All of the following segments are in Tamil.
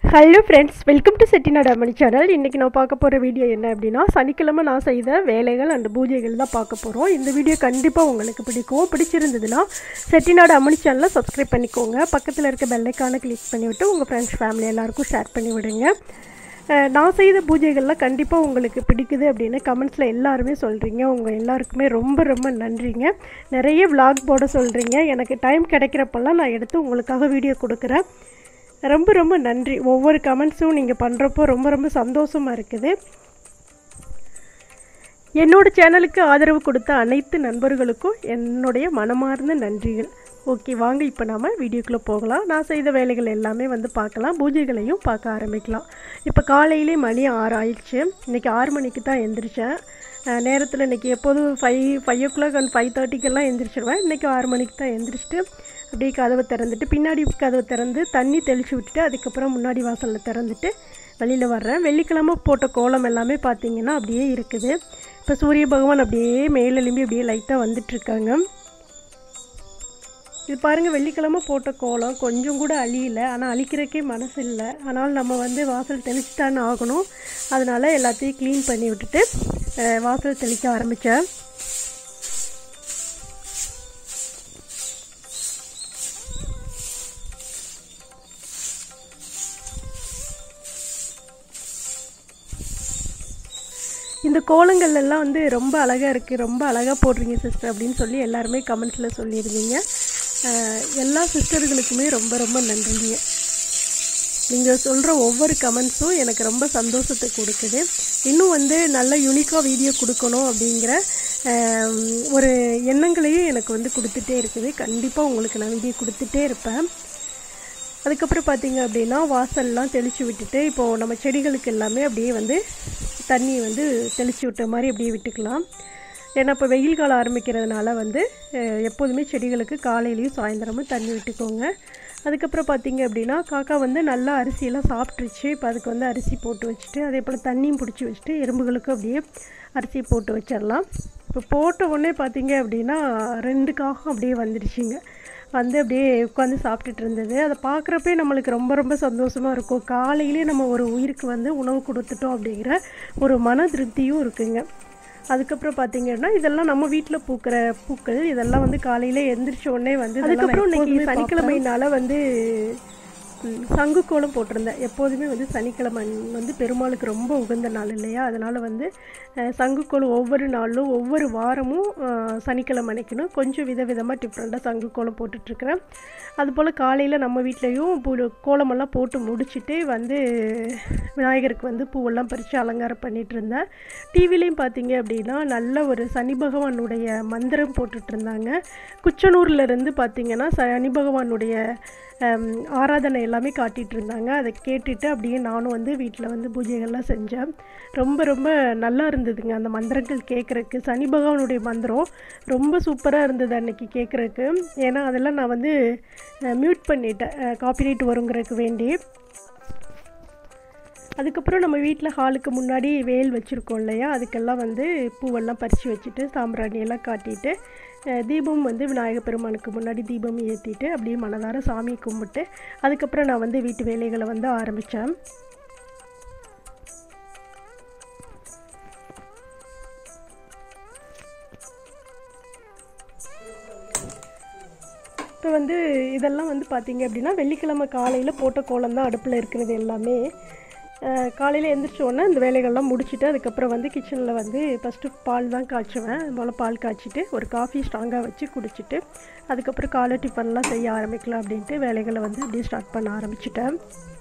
hello friends welcome to Chettinadu Ammani channel இன்றைக்கி நான் பார்க்க போகிற வீடியோ என்ன அப்படின்னா சனிக்கிழமை நான் செய்த வேலைகள் அண்ட் பூஜைகள் தான் பார்க்க போகிறோம் இந்த வீடியோ கண்டிப்பாக உங்களுக்கு பிடிக்கும் பிடிச்சிருந்ததுன்னா செட்டிநாடு அம்மணி சேனலை சப்ஸ்கிரைப் பண்ணிக்கோங்க பக்கத்தில் இருக்க பெல்லைக்கான கிளிக் பண்ணிவிட்டு உங்கள் ஃப்ரெண்ட்ஸ் ஃபேமிலி எல்லாருக்கும் ஷேர் பண்ணி விடுங்க அஹ் நான் செய்த பூஜைகள்லாம் கண்டிப்பாக உங்களுக்கு பிடிக்குது அப்படின்னு கமெண்ட்ஸில் எல்லாருமே சொல்கிறீங்க உங்கள் எல்லாருக்குமே ரொம்ப ரொம்ப நன்றிங்க நிறைய vlog போட சொல்கிறீங்க எனக்கு டைம் கிடைக்கிறப்பெல்லாம் நான் எடுத்து உங்களுக்காக வீடியோ கொடுக்குறேன் ரொம்ப ரொம்ப நன்றி ஒவ்வொரு கமெண்ட்ஸும் நீங்கள் பண்ணுறப்போ ரொம்ப ரொம்ப சந்தோஷமாக இருக்குது என்னோட சேனலுக்கு ஆதரவு கொடுத்த அனைத்து நண்பர்களுக்கும் என்னுடைய மனமார்ந்த நன்றிகள் ஓகே வாங்க இப்போ நாம் வீடியோக்குள்ளே போகலாம் நான் செய்த வேலைகள் எல்லாமே வந்து பார்க்கலாம் பூஜைகளையும் பார்க்க ஆரம்பிக்கலாம் இப்போ காலையிலே மணி ஆறு ஆயிடுச்சு இன்றைக்கி ஆறு மணிக்கு தான் எந்திரிச்சேன் அஹ் நேரத்தில் இன்றைக்கி எப்போதும் five five o'clock and five தேர்ட்டிக்கெல்லாம் எந்திரிச்சிடுவேன் இன்றைக்கி ஆறு மணிக்கு தான் எந்திரிச்சிட்டு அப்படியே கதவை திறந்துட்டு பின்னாடி கதவை திறந்து தண்ணி தெளித்து விட்டுட்டு அதுக்கப்புறம் முன்னாடி வாசலில் திறந்துட்டு வெளியில் வர்றேன் வெள்ளிக்கிழமை போட்ட கோலம் எல்லாமே பார்த்தீங்கன்னா அப்படியே இருக்குது இப்போ சூரிய பகவான் அப்படியே மேலெலும்பி அப்படியே லைட்டாக வந்துட்டுருக்காங்க இது பாருங்கள் வெள்ளிக்கிழமை போட்ட கோலம் கொஞ்சம் கூட அழியல ஆனால் அழிக்கிறக்கே மனசு இல்லை ஆனால் நம்ம வந்து வாசல் தெளிச்சு தானே ஆகணும் அதனால் எல்லாத்தையும் க்ளீன் பண்ணி விட்டுட்டு அஹ், வாசல் தெளிக்க ஆரம்பித்தேன் இந்த கோலங்கள் எல்லாம் வந்து ரொம்ப அழகாக இருக்குது ரொம்ப அழகாக போடுறீங்க சிஸ்டர் அப்படின்னு சொல்லி எல்லாருமே கமெண்ட்ஸில் சொல்லியிருந்தீங்க அஹ், எல்லா சிஸ்டர்களுக்குமே ரொம்ப ரொம்ப நன்றிங்க நீங்கள் சொல்கிற ஒவ்வொரு கமெண்ட்ஸும் எனக்கு ரொம்ப சந்தோஷத்தை கொடுக்குது இன்னும் வந்து நல்ல யூனிக்காக வீடியோ கொடுக்கணும் அப்படிங்கிற அஹ், ஒரு எண்ணங்களையும் எனக்கு வந்து கொடுத்துட்டே இருக்குது கண்டிப்பாக உங்களுக்கு நான் வீடியோ கொடுத்துட்டே இருப்பேன் அதுக்கப்புறம் பார்த்தீங்க அப்படின்னா வாசல்லாம் தெளித்து விட்டுட்டு இப்போது நம்ம செடிகளுக்கு எல்லாமே அப்படியே வந்து தண்ணி வந்து தெளித்து விட்ட மாதிரி அப்படியே விட்டுக்கலாம் ஏன்னா இப்போ வெயில் காலம் ஆரம்பிக்கிறதுனால வந்து அஹ், எப்போதுமே செடிகளுக்கு காலையிலையும் சாயந்தரமும் தண்ணி விட்டுக்கோங்க அதுக்கப்புறம் பார்த்தீங்க அப்படின்னா காக்கா வந்து நல்லா அரிசியெல்லாம் சாப்பிட்ருச்சு இப்போ அதுக்கு வந்து அரிசி போட்டு வச்சுட்டு அதே போல் தண்ணியும் பிடிச்சி வச்சுட்டு எறும்புகளுக்கு அப்படியே அரிசி போட்டு வச்சிடலாம் இப்போ போட்ட உடனே பார்த்தீங்க அப்படின்னா ரெண்டு காகம் அப்படியே வந்துடுச்சுங்க வந்து அப்படியே உட்காந்து சாப்பிட்டுட்டு இருந்தது அதை பார்க்குறப்பே நம்மளுக்கு ரொம்ப ரொம்ப சந்தோஷமாக இருக்கும் காலையிலே நம்ம ஒரு உயிருக்கு வந்து உணவு கொடுத்துட்டோம் அப்படிங்கிற ஒரு மன திருப்தியும் இருக்குங்க அதுக்கப்புறம் பார்த்தீங்கன்னா இதெல்லாம் நம்ம வீட்டில் பூக்கிற பூக்கள் இதெல்லாம் வந்து காலையில் எந்திரிச்ச உடனே வந்து அதுக்கப்புறம் இன்னைக்கு சனிக்கிழமைனால வந்து ம், சங்கு கோலம் போட்டிருந்தேன் எப்போதுமே வந்து சனிக்கிழமை வந்து பெருமாளுக்கு ரொம்ப உகந்த நாள் இல்லையா அதனால் வந்து அஹ், சங்கு கோலம் ஒவ்வொரு நாளும் ஒவ்வொரு வாரமும் அஹ், சனிக்கிழமை அன்னைக்குன்னு கொஞ்சம் விதவிதமாக டிஃப்ரெண்ட்டாக சங்கு கோலம் போட்டுட்ருக்கிறேன் அதுபோல் காலையில் நம்ம வீட்லேயும் பூ கோலமெல்லாம் போட்டு முடிச்சுட்டு வந்து விநாயகருக்கு வந்து பூவெல்லாம் பறித்து அலங்காரம் பண்ணிட்டு இருந்தேன் டிவிலையும் பார்த்தீங்க அப்படின்னா நல்ல ஒரு சனி பகவானுடைய மந்திரம் போட்டுட்டு இருந்தாங்க குச்சனூர்ல இருந்து பார்த்தீங்கன்னா சனி பகவானுடைய ஹம், ஆராதனை எல்லாமே காட்டிகிட்டு இருந்தாங்க அதை கேட்டுட்டு அப்படியே நானும் வந்து வீட்டில் வந்து பூஜைகள்லாம் செஞ்சேன் ரொம்ப ரொம்ப நல்லா இருந்ததுங்க அந்த மந்திரங்கள் கேட்குறக்கு சனி பகவானுடைய மந்திரம் ரொம்ப சூப்பராக இருந்தது அன்னைக்கு கேட்குறக்கு ஏன்னா அதெல்லாம் நான் வந்து மியூட் பண்ணிட்டேன் காப்பிரைட் வருங்கிறதுக்கு வேண்டி அதுக்கப்புறம் நம்ம வீட்டில் ஹாலுக்கு முன்னாடி வேல் வச்சுருக்கோம் இல்லையா அதுக்கெல்லாம் வந்து பூவெல்லாம் பறித்து வச்சுட்டு சாம்பிராணி எல்லாம் காட்டிட்டு அஹ், தீபம் வந்து விநாயகர் பெருமானுக்கு முன்னாடி தீபம் ஏற்றிட்டு அப்படியே மனதார சாமியை கும்பிட்டு அதுக்கப்புறம் நான் வந்து வீட்டு வேலைகளை வந்து ஆரம்பித்தேன் இப்போ வந்து இதெல்லாம் வந்து பார்த்தீங்க அப்படின்னா வெள்ளிக்கிழமை காலையில் போட்ட கோலம் தான் அடுப்பில் இருக்கிறது எல்லாமே காலையில் எந்திரிச்ச உடனே இந்த வேலைகள்லாம் முடிச்சுட்டு அதுக்கப்புறம் வந்து கிச்சனில் வந்து ஃபஸ்ட்டு பால் தான் காய்ச்சுவேன் அது போல் பால் காய்ச்சிட்டு ஒரு காஃபி ஸ்ட்ராங்காக வச்சு குடிச்சிட்டு அதுக்கப்புறம் காலை டிஃபன்லாம் செய்ய ஆரம்பிக்கலாம் அப்படின்ட்டு வேலைகளை வந்து அப்படியே ஸ்டார்ட் பண்ண ஆரம்பிச்சிட்டேன்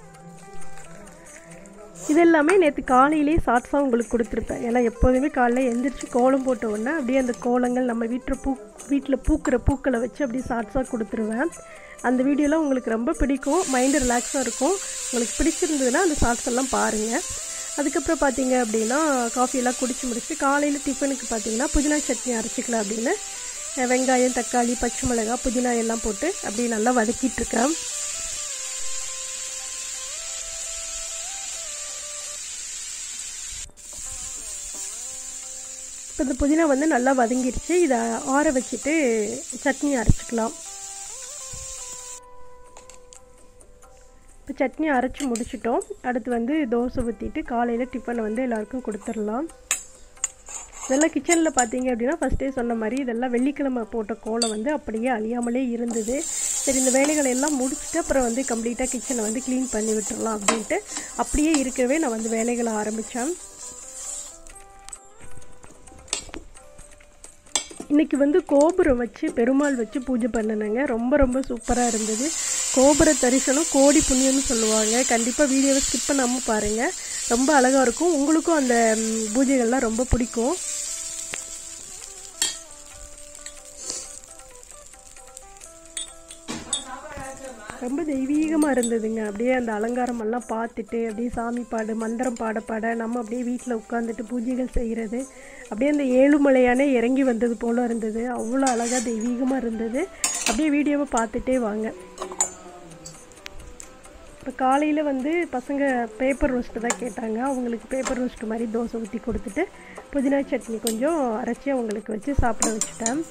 இது எல்லாமே நேற்று காலையிலேயே ஷார்ட்ஸாக உங்களுக்கு கொடுத்துருப்பேன் ஏன்னா எப்போதுமே காலைல எந்திரிச்சு கோலம் போட்ட உடனே அப்படியே அந்த கோலங்கள் நம்ம வீட்டில் பூ வீட்டில் பூக்கிற பூக்களை வச்சு அப்படியே ஷார்ட்ஸாக கொடுத்துருவேன் அந்த வீடியோலாம் உங்களுக்கு ரொம்ப பிடிக்கும் மைண்டு ரிலாக்ஸாக இருக்கும் உங்களுக்கு பிடிச்சிருந்ததுன்னா அந்த ஷார்ட்ஸ் எல்லாம் பாருங்கள் அதுக்கப்புறம் பார்த்தீங்க அப்படின்னா காஃபியெல்லாம் குடிச்சு முடிச்சு காலையில் டிஃபனுக்கு பார்த்தீங்கன்னா புதினா சட்னி அரைச்சிக்கலாம் அப்படின்னு அஹ், வெங்காயம் தக்காளி பச்சை மிளகாய் புதினா எல்லாம் போட்டு அப்படியே நல்லா வதக்கிட்டு இருக்கேன் இப்போ இந்த புதினா வந்து நல்லா வதங்கிடுச்சு இதை ஆற வச்சுட்டு சட்னி அரைச்சிக்கலாம் இப்போ இப்போ சட்னி அரைச்சி முடிச்சிட்டோம் அடுத்து வந்து தோசை ஊற்றிட்டு காலையில் டிஃபனை வந்து எல்லாருக்கும் கொடுத்துடலாம் இதெல்லாம் கிச்சனில் பார்த்தீங்க அப்படின்னா ஃபஸ்ட்டே சொன்ன மாதிரி இதெல்லாம் வெள்ளிக்கிழமை போட்ட கோலம் வந்து அப்படியே அழியாமலே இருந்தது சரி இந்த வேலைகளை எல்லாம் முடிச்சுட்டு அப்புறம் வந்து கம்ப்ளீட்டாக கிச்சனை வந்து க்ளீன் பண்ணி விட்டுறலாம் அப்படின்ட்டு அப்படியே இருக்கவே நான் வந்து வேலைகளை ஆரம்பித்தேன் இன்றைக்கி வந்து கோபுரம் வச்சு பெருமாள் வச்சு பூஜை பண்ணினேங்க ரொம்ப ரொம்ப சூப்பராக இருந்தது கோபுர தரிசனம் கோடி புண்ணியம்னு சொல்லுவாங்க கண்டிப்பாக வீடியோவை ஸ்கிப் பண்ணாமல் பாருங்கள் ரொம்ப அழகாக இருக்கும் உங்களுக்கும் அந்த பூஜைகள்லாம் ரொம்ப பிடிக்கும் ரொம்ப தெய்வீகமாக இருந்ததுங்க அப்படியே அந்த அலங்காரம் எல்லாம் பார்த்துட்டு அப்படியே சாமி பாடு மந்திரம் பாட பாட நம்ம அப்படியே வீட்டில் உட்காந்துட்டு பூஜைகள் செய்கிறது அப்படியே அந்த ஏழுமலையானே இறங்கி வந்தது போல் இருந்தது அவ்வளோ அழகாக தெய்வீகமாக இருந்தது அப்படியே வீடியோவை பார்த்துட்டே வாங்க இப்போ காலையில் வந்து பசங்க பேப்பர் ரோஸ்ட்டு தான் கேட்டாங்க அவங்களுக்கு பேப்பர் ரோஸ்ட் மாதிரி தோசை ஊற்றி கொடுத்துட்டு புதினா சட்னி கொஞ்சம் அரைச்சி அவங்களுக்கு வச்சு சாப்பிட வச்சுட்டேன்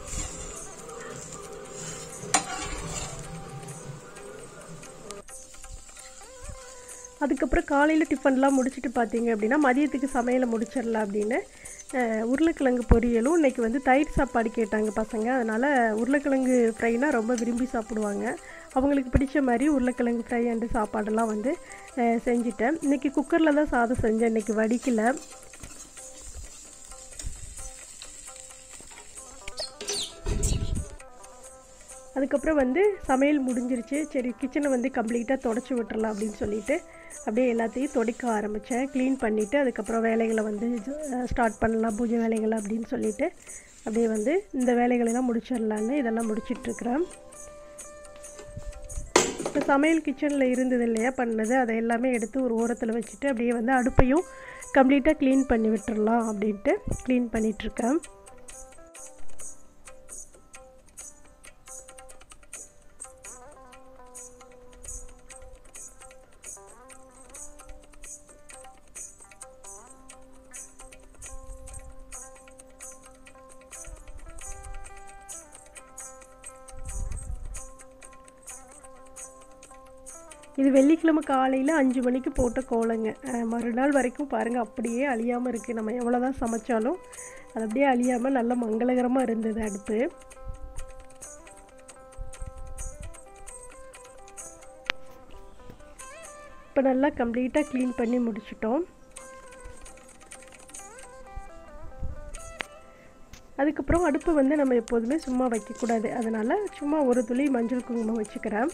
அதுக்கப்புறம் காலையில் டிஃபன்லாம் முடிச்சுட்டு பார்த்தீங்க அப்படின்னா மதியத்துக்கு சமையலை முடிச்சிடலாம் அப்படின்னு உருளைக்கிழங்கு பொரியலும் இன்றைக்கி வந்து தயிர் சாப்பாடு கேட்டாங்க பசங்க அதனால் உருளைக்கிழங்கு ஃப்ரைனால் ரொம்ப விரும்பி சாப்பிடுவாங்க அவங்களுக்கு பிடிச்ச மாதிரி உருளைக்கிழங்கு ஃப்ரை அண்டு சாப்பாடெல்லாம் வந்து செஞ்சுட்டேன் இன்றைக்கி குக்கரில் தான் சாதம் செஞ்சேன் இன்றைக்கி வடிக்கல அதுக்கப்புறம் வந்து சமையல் முடிஞ்சிருச்சு சரி கிச்சனை வந்து கம்ப்ளீட்டாக தொடச்சி விட்டுறலாம் அப்படின்னு சொல்லிட்டு அப்படியே எல்லாத்தையும் துடைக்க ஆரம்பித்தேன் க்ளீன் பண்ணிவிட்டு அதுக்கப்புறம் வேலைகளை வந்து ஸ்டார்ட் பண்ணலாம் பூஜை வேலைகளை அப்படின்னு சொல்லிட்டு அப்படியே வந்து இந்த வேலைகளெல்லாம் முடிச்சிடலான்னு இதெல்லாம் முடிச்சிட்ருக்குறேன் இப்போ சமையல் கிச்சனில் இருந்தது இல்லையா பண்ணது அதை எல்லாமே எடுத்து ஒரு ஓரத்தில் வச்சுட்டு அப்படியே வந்து அடுப்பையும் கம்ப்ளீட்டாக க்ளீன் பண்ணி விட்டுறலாம் அப்படின்ட்டு க்ளீன் பண்ணிகிட்ருக்கேன் இது வெள்ளிக்கிழமை காலையில் அஞ்சு மணிக்கு போட்ட கோலங்க மறுநாள் வரைக்கும் பாருங்கள் அப்படியே அழியாமல் இருக்குது நம்ம எவ்வளோ தான் சமைச்சாலும் அது அப்படியே அழியாமல் நல்ல மங்களகரமாக இருந்தது அடுப்பு இப்போ நல்லா கம்ப்ளீட்டாக க்ளீன் பண்ணி முடிச்சிட்டோம் அதுக்கப்புறம் அடுப்பு வந்து நம்ம எப்போதுமே சும்மா வைக்கக்கூடாது அதனால் சும்மா ஒரு துளி மஞ்சள் குங்குமம் வச்சுக்கிறேன்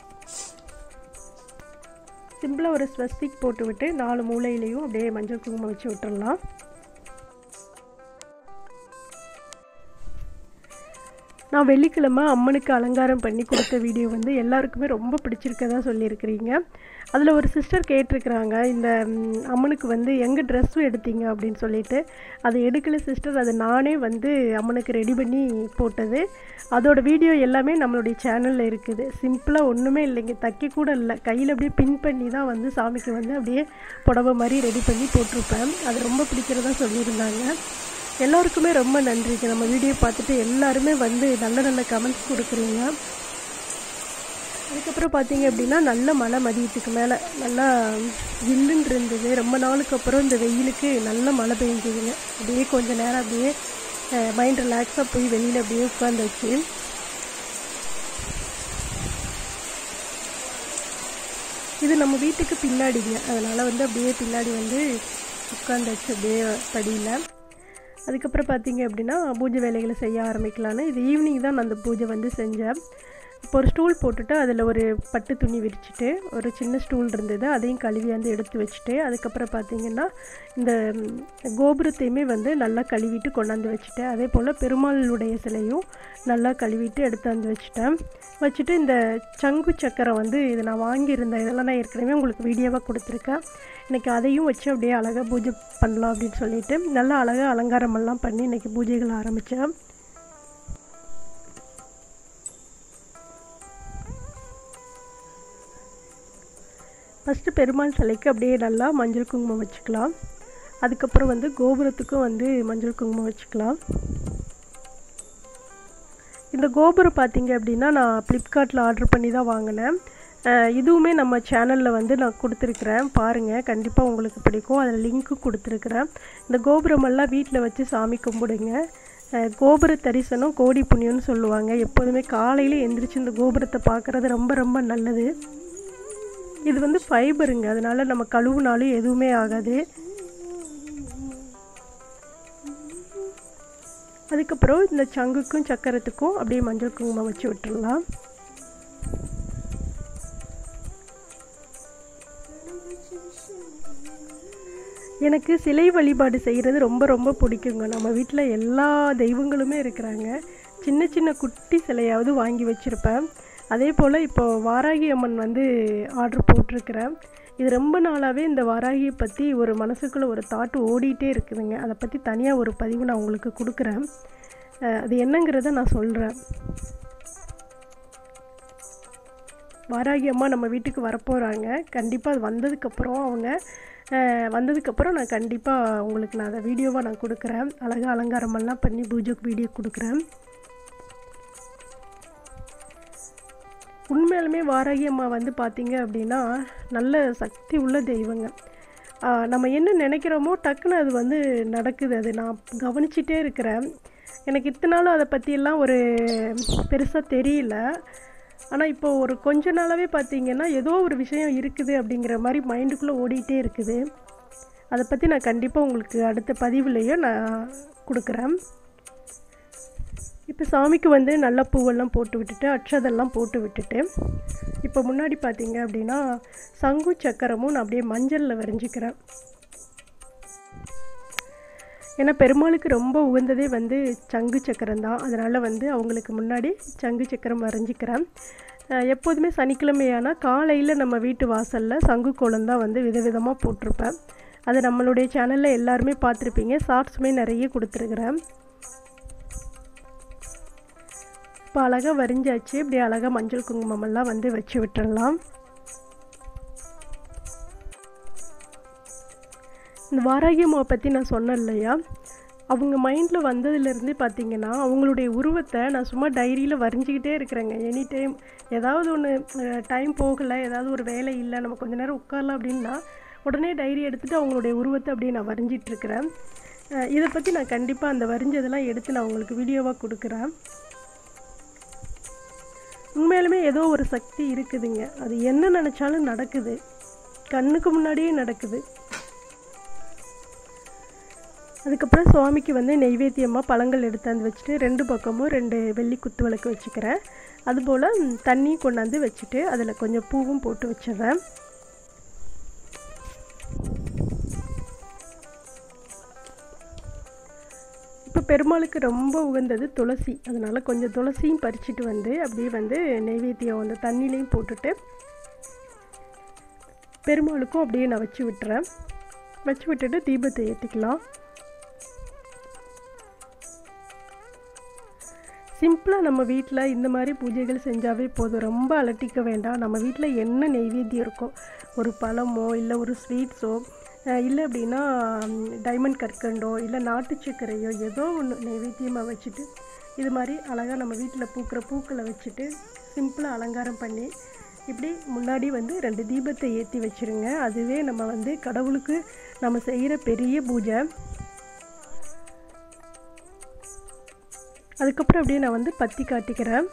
சிம்பிளாக ஒரு ஸ்வஸ்திக் போட்டு விட்டு நாலு மூலையிலையும் அப்படியே மஞ்சள் குங்குமம் வச்சு விட்டுடலாம் நான் வெள்ளிக்கிழமை அம்மனுக்கு அலங்காரம் பண்ணி கொடுத்த வீடியோ வந்து எல்லாருக்குமே ரொம்ப பிடிச்சிருக்கதா சொல்லியிருக்கிறீங்க அதில் ஒரு சிஸ்டர் கேட்டிருக்கிறாங்க இந்த அம்மனுக்கு வந்து எங்கே ட்ரெஸ்ஸும் எடுத்தீங்க அப்படின்னு சொல்லிட்டு அது எடுக்கல சிஸ்டர் அது நானே வந்து அம்மனுக்கு ரெடி பண்ணி போட்டது அதோட வீடியோ எல்லாமே நம்மளுடைய சேனலில் இருக்குது சிம்பிளாக ஒன்றுமே இல்லைங்க தைக்க கூட இல்லை கையில் அப்படியே பின் பண்ணி தான் வந்து சாமிக்கு வந்து அப்படியே புடவை மாதிரி ரெடி பண்ணி போட்டிருப்பேன் அது ரொம்ப பிடிக்கிறதா சொல்லியிருந்தாங்க எல்லாருக்குமே ரொம்ப நன்றிங்க நம்ம வீடியோ பார்த்துட்டு எல்லாருமே வந்து நல்ல நல்ல கமெண்ட்ஸ் கொடுக்குறீங்க அதுக்கப்புறம் பார்த்தீங்க அப்படின்னா நல்ல மழை மதியத்துக்கு மேலே நல்லா ஜில்லுன்னு இருந்தது ரொம்ப நாளுக்கு அப்புறம் இந்த வெயிலுக்கு நல்ல மழை பெஞ்சதுங்க அப்படியே கொஞ்சம் நேரம் அப்படியே மைண்ட் ரிலாக்ஸாக போய் வெளியில் அப்படியே உட்காந்துச்சு இது நம்ம வீட்டுக்கு பின்னாடிங்க அதனால் வந்து அப்படியே பின்னாடி வந்து உட்காந்துச்சு அப்படியே படியில் அதுக்கப்புறம் பார்த்தீங்க அப்படின்னா பூஜை வேலைகளை செய்ய ஆரம்பிக்கலான்னு இது ஈவினிங் தான் நான் அந்த பூஜை வந்து செஞ்சேன் இப்போ ஒரு ஸ்டூல் போட்டுட்டு அதில் ஒரு பட்டு துணி விரிச்சிட்டு ஒரு சின்ன ஸ்டூல் இருந்தது அதையும் கழுவி வந்து எடுத்து வச்சுட்டு அதுக்கப்புறம் பார்த்தீங்கன்னா இந்த கோபுரத்தையுமே வந்து நல்லா கழுவிட்டு கொண்டாந்து வச்சுட்டேன் அதே போல் பெருமாளுடைய சிலையும் நல்லா கழுவிட்டு எடுத்தாந்து வச்சுட்டேன் வச்சுட்டு இந்த சங்கு சக்கரம் வந்து இது நான் வாங்கியிருந்தேன் இதெல்லாம் நான் ஏற்கனவே உங்களுக்கு வீடியோவாக கொடுத்துருக்கேன் இன்றைக்கி அதையும் வச்சு அப்படியே அழகாக பூஜை பண்ணலாம் அப்படின்னு சொல்லிட்டு நல்லா அழகாக அலங்காரமெல்லாம் பண்ணி இன்றைக்கி பூஜைகள் ஆரம்பித்தேன் ஃபஸ்ட்டு பெருமாள் சிலைக்கு அப்படியே நல்லா மஞ்சள் குங்குமம் வச்சுக்கலாம் அதுக்கப்புறம் வந்து கோபுரத்துக்கும் வந்து மஞ்சள் குங்குமம் வச்சுக்கலாம் இந்த கோபுரம் பார்த்தீங்க அப்படின்னா நான் ஃப்ளிப்கார்ட்டில் ஆர்டர் பண்ணி தான் வாங்கினேன் அஹ் இதுவுமே நம்ம சேனலில் வந்து நான் கொடுத்துருக்குறேன் பாருங்கள் கண்டிப்பாக உங்களுக்கு பிடிக்கும் அதில் லிங்க்கு கொடுத்துருக்குறேன் இந்த கோபுரமெல்லாம் வீட்டில் வச்சு சாமி கும்பிடுங்க அஹ் கோபுர தரிசனம் கோடி புண்ணியம்னு சொல்லுவாங்க எப்போதுமே காலையில் எந்திரிச்சு இந்த கோபுரத்தை பார்க்குறது ரொம்ப ரொம்ப நல்லது இது வந்து ஃபைபருங்க அதனால நம்ம கழுவுனாலும் எதுவுமே ஆகாது அதுக்கப்புறம் இந்த சங்குக்கும் சக்கரத்துக்கும் அப்படியே மஞ்சள் குங்குமம் வச்சு விட்டுறலாம் எனக்கு சிலை வழிபாடு செய்கிறது ரொம்ப ரொம்ப பிடிக்குங்க நம்ம வீட்டில் எல்லா தெய்வங்களுமே இருக்கிறாங்க சின்ன சின்ன குட்டி சிலையாவது வாங்கி வச்சுருப்பேன் அதே போல் இப்போ வாராகி அம்மன் வந்து ஆர்டர் போட்டிருக்கிறேன் இது ரொம்ப நாளாகவே இந்த வாராகியை பற்றி ஒரு மனசுக்குள்ளே ஒரு தாட் ஓடிட்டே இருக்குதுங்க அதை பற்றி தனியாக ஒரு பதிவு நான் உங்களுக்கு கொடுக்குறேன் அஹ் அது என்னங்கிறத நான் சொல்கிறேன் வாராகி அம்மா நம்ம வீட்டுக்கு வரப்போகிறாங்க கண்டிப்பாக அது வந்ததுக்கப்புறம் அவங்க அஹ், வந்ததுக்கப்புறம் நான் கண்டிப்பாக உங்களுக்கு நான் அதை வீடியோவாக நான் கொடுக்குறேன் அழகாக அலங்காரமெல்லாம் பண்ணி பூஜைக்கு வீடியோ கொடுக்குறேன் உண்மையாலுமே வாராகி அம்மா வந்து பார்த்தீங்க அப்படின்னா நல்ல சக்தி உள்ள தெய்வங்க ஆஹ் நம்ம என்ன நினைக்கிறோமோ டக்குன்னு அது வந்து நடக்குது அது நான் கவனிச்சிட்டே இருக்கிறேன் எனக்கு இத்தனை நாளும் அதை பற்றியெல்லாம் ஒரு பெருசாக தெரியல ஆனால் இப்போ ஒரு கொஞ்ச நாளாகவே பார்த்தீங்கன்னா ஏதோ ஒரு விஷயம் இருக்குது அப்படிங்கிற மாதிரி மைண்டுக்குள்ளே ஓடிட்டே இருக்குது அதை பற்றி நான் கண்டிப்பாக உங்களுக்கு அடுத்த பதிவுலேயே நான் கொடுக்குறேன் இப்போ சாமிக்கு வந்து நல்ல பூவெல்லாம் போட்டு விட்டுட்டு அட்சதெல்லாம் போட்டு விட்டுட்டு இப்போ முன்னாடி பார்த்தீங்க அப்படின்னா சங்கு சக்கரமும் நான் அப்படியே மஞ்சளில் வரைஞ்சிக்கிறேன் ஏன்னா பெருமாளுக்கு ரொம்ப உகந்ததே வந்து சங்கு சக்கரம் தான் அதனால் வந்து அவங்களுக்கு முன்னாடி சங்கு சக்கரம் வரைஞ்சிக்கிறேன் அஹ் எப்போதுமே சனிக்கிழமையானா காலையில் நம்ம வீட்டு வாசலில் சங்கு கோலம் தான் வந்து விதவிதமாக போட்டிருப்பேன் அது நம்மளுடைய சேனலில் எல்லாருமே பார்த்துருப்பீங்க ஷார்ட்ஸுமே நிறைய கொடுத்துருக்குறேன் இப்போ அழகாக வரிஞ்சாச்சு இப்படி அழகாக மஞ்சள் குங்குமமெல்லாம் வந்து வச்சு விட்டுறலாம் இந்த வாராகி அம்மாவை பற்றி நான் சொன்னேன் இல்லையா அவங்க மைண்டில் வந்ததுலேருந்து பார்த்தீங்கன்னா அவங்களுடைய உருவத்தை நான் சும்மா டைரியில் வரைஞ்சிக்கிட்டே இருக்கிறேங்க எனி டைம் ஏதாவது ஒன்று டைம் போகலை ஏதாவது ஒரு வேலை இல்லை நம்ம கொஞ்ச நேரம் உட்காரலாம் அப்படின்னா உடனே டைரி எடுத்துகிட்டு அவங்களுடைய உருவத்தை அப்படியே நான் வரைஞ்சிட்ருக்கிறேன் இதை பற்றி நான் கண்டிப்பாக அந்த வரைஞ்சதெல்லாம் எடுத்து நான் உங்களுக்கு வீடியோவாக கொடுக்குறேன் உண்மையாலுமே ஏதோ ஒரு சக்தி இருக்குதுங்க அது என்ன நினச்சாலும் நடக்குது கண்ணுக்கு முன்னாடியே நடக்குது அதுக்கப்புறம் சுவாமிக்கு வந்து நெய்வேத்தியமாக பழங்கள் எடுத்தாந்து வச்சுட்டு ரெண்டு பக்கமும் ரெண்டு வெள்ளி குத்து விளக்கு வச்சுக்கிறேன் அதுபோல் ம், தண்ணி கொண்டாந்து வச்சுட்டு அதில் கொஞ்சம் பூவும் போட்டு வச்சிடுறேன் இப்போ பெருமாளுக்கு ரொம்ப உகந்தது துளசி அதனால் கொஞ்சம் துளசியும் பறிச்சுட்டு வந்து அப்படியே வந்து நெய்வேத்தியம் அந்த தண்ணிலையும் போட்டுட்டு பெருமாளுக்கும் அப்படியே நான் வச்சு விட்டுறேன் வச்சு விட்டுட்டு தீபத்தை ஏற்றிக்கலாம் சிம்பிளாக நம்ம வீட்டில் இந்த மாதிரி பூஜைகள் செஞ்சாவே போதும் ரொம்ப அலட்டிக்க வேண்டாம் நம்ம வீட்டில் என்ன நெய்வேத்தியம் இருக்கோ ஒரு பழமோ இல்லை ஒரு ஸ்வீட்ஸோ இல்லை அப்படின்னா டைமண்ட் கற்கண்டோ இல்லை நாட்டு சர்க்கரையோ ஏதோ ஒன்று நெய்வேத்தியமாக வச்சுட்டு இது மாதிரி அழகாக நம்ம வீட்டில் பூக்கிற பூக்களை வச்சுட்டு சிம்பிளாக அலங்காரம் பண்ணி இப்படி முன்னாடி வந்து ரெண்டு தீபத்தை ஏற்றி வச்சுருங்க அதுவே நம்ம வந்து கடவுளுக்கு நம்ம செய்கிற பெரிய பூஜை அதுக்கப்புறம் அப்படியே நான் வந்து பத்தி காட்டிக்கிறேன்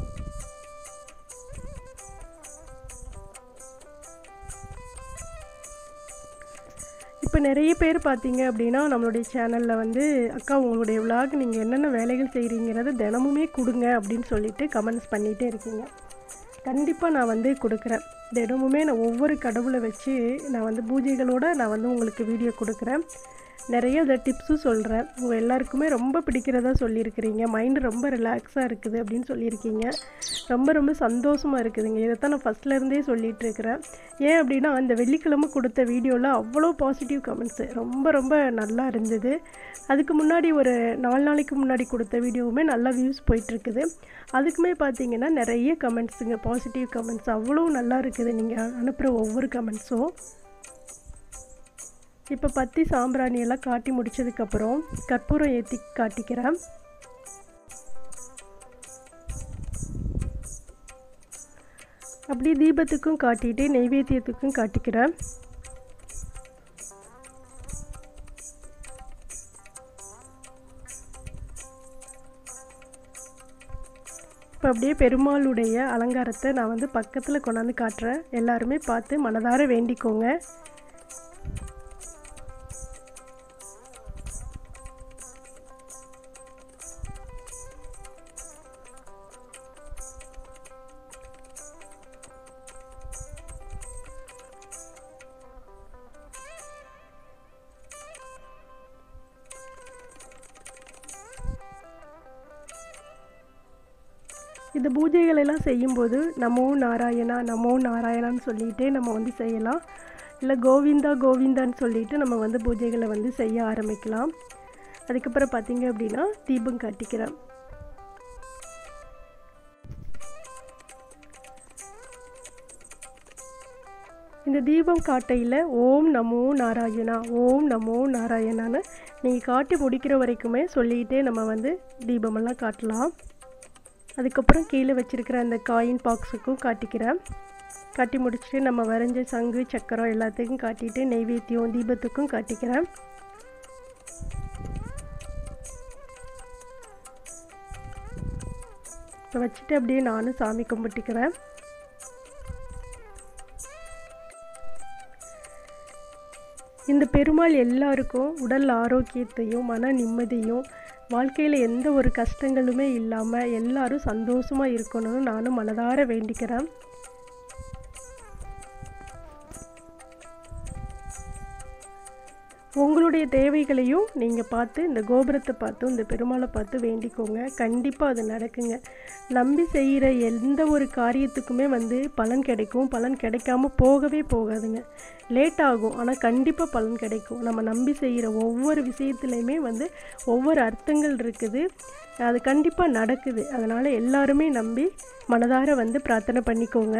இப்போ நிறைய பேர் பார்த்தீங்க அப்படின்னா நம்மளுடைய சேனலில் வந்து அக்கா உங்களுடைய விலாக் நீங்கள் என்னென்ன வேலைகள் செய்கிறீங்கிறத தினமுமே கொடுங்க அப்படின்னு சொல்லிட்டு கமெண்ட்ஸ் பண்ணிகிட்டே இருக்கீங்க கண்டிப்பாக நான் வந்து கொடுக்குறேன் தினமுமே நான் ஒவ்வொரு கடவுளை வச்சு நான் வந்து பூஜைகளோடு நான் வந்து உங்களுக்கு வீடியோ கொடுக்குறேன் நிறைய இதில் டிப்ஸும் சொல்கிறேன் உங்கள் எல்லாருக்குமே ரொம்ப பிடிக்கிறதா சொல்லியிருக்கிறீங்க மைண்டு ரொம்ப ரிலாக்ஸாக இருக்குது அப்படின்னு சொல்லியிருக்கீங்க ரொம்ப ரொம்ப சந்தோஷமாக இருக்குதுங்க இதைத்தான் நான் ஃபஸ்ட்லேருந்தே சொல்லிகிட்டு இருக்கிறேன் ஏன் அப்படின்னா அந்த வெள்ளிக்கிழமை கொடுத்த வீடியோவில் அவ்வளோ பாசிட்டிவ் கமெண்ட்ஸு ரொம்ப ரொம்ப நல்லா இருந்தது அதுக்கு முன்னாடி ஒரு நாலு நாளைக்கு முன்னாடி கொடுத்த வீடியோவுமே நல்லா வியூஸ் போயிட்டுருக்குது அதுக்குமே பார்த்தீங்கன்னா நிறைய கமெண்ட்ஸுங்க பாசிட்டிவ் கமெண்ட்ஸ் அவ்வளோ நல்லா இருக்குது நீங்கள் அனுப்புகிற ஒவ்வொரு கமெண்ட்ஸும் இப்போ பத்தி சாம்பிராணி எல்லாம் காட்டி முடிச்சதுக்கப்புறம் கற்பூரம் ஏற்றி காட்டிக்கிறேன் அப்படி தீபத்துக்கும் காட்டிட்டு நெய்வேத்தியத்துக்கும் காட்டிக்கிறேன் இப்போ அப்படியே பெருமாளுடைய அலங்காரத்தை நான் வந்து பக்கத்தில் கொண்டாந்து காட்டுறேன் எல்லாருமே பார்த்து மனதார வேண்டிக்கோங்க இந்த பூஜைகள் எல்லாம் செய்யும்போது நமோ நாராயணா நமோ நாராயணான்னு சொல்லிகிட்டே நம்ம வந்து செய்யலாம் இல்லை கோவிந்தா கோவிந்தான்னு சொல்லிட்டு நம்ம வந்து பூஜைகளை வந்து செய்ய ஆரம்பிக்கலாம் அதுக்கப்புறம் பார்த்தீங்க அப்படின்னா தீபம் காட்டிக்கிறேன் இந்த தீபம் காட்டையில் ஓம் நமோ நாராயணா ஓம் நமோ நாராயணான்னு நீங்கள் காட்டி முடிக்கிற வரைக்குமே சொல்லிக்கிட்டே நம்ம வந்து தீபமெல்லாம் காட்டலாம் அதுக்கப்புறம் கீழே வச்சுருக்கிற அந்த காயின் பாக்ஸுக்கும் காட்டிக்கிறேன் காட்டி முடிச்சுட்டு நம்ம வரைஞ்ச சங்கு சக்கரம் எல்லாத்துக்கும் காட்டிட்டு நெய்வேத்தியம் தீபத்துக்கும் காட்டிக்கிறேன் இப்போ வச்சுட்டு அப்படியே நானும் சாமி கும்பிட்டுக்கிறேன் இந்த பெருமாள் எல்லாருக்கும் உடல் ஆரோக்கியத்தையும் மன நிம்மதியும் வாழ்க்கையில் எந்த ஒரு கஷ்டங்களுமே இல்லாமல் எல்லாரும் சந்தோஷமாக இருக்கணும்னு நானும் மனதார வேண்டிக்கிறேன் உங்களுடைய தேவைகளையும் நீங்கள் பார்த்து இந்த கோபுரத்தை பார்த்து இந்த பெருமாளை பார்த்து வேண்டிக்கோங்க கண்டிப்பாக அது நடக்குங்க நம்பி செய்கிற எந்த ஒரு காரியத்துக்குமே வந்து பலன் கிடைக்கும் பலன் கிடைக்காம போகவே போகாதுங்க லேட் ஆகும் ஆனால் கண்டிப்பாக பலன் கிடைக்கும் நம்ம நம்பி செய்கிற ஒவ்வொரு விஷயத்துலையுமே வந்து ஒவ்வொரு அர்த்தங்கள் இருக்குது அது கண்டிப்பாக நடக்குது அதனால் எல்லாருமே நம்பி மனதார வந்து பிரார்த்தனை பண்ணிக்கோங்க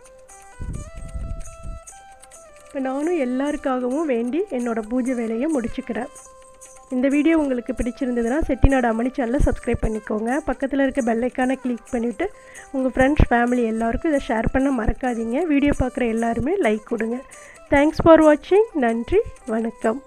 இப்போ நானும் எல்லாருக்காகவும் வேண்டி என்னோடய பூஜை வேலையை முடிச்சுக்கிறேன் இந்த வீடியோ உங்களுக்கு பிடிச்சிருந்ததுன்னா செட்டிநாடு அம்மணி சேனலை சப்ஸ்கிரைப் பண்ணிக்கோங்க பக்கத்தில் இருக்க பெல்லைக்கானை கிளிக் பண்ணிவிட்டு உங்கள் ஃப்ரெண்ட்ஸ் ஃபேமிலி எல்லாருக்கும் இதை ஷேர் பண்ண மறக்காதீங்க வீடியோ பார்க்குற எல்லாருமே லைக் கொடுங்க தேங்க்ஸ் ஃபார் வாட்சிங் நன்றி வணக்கம்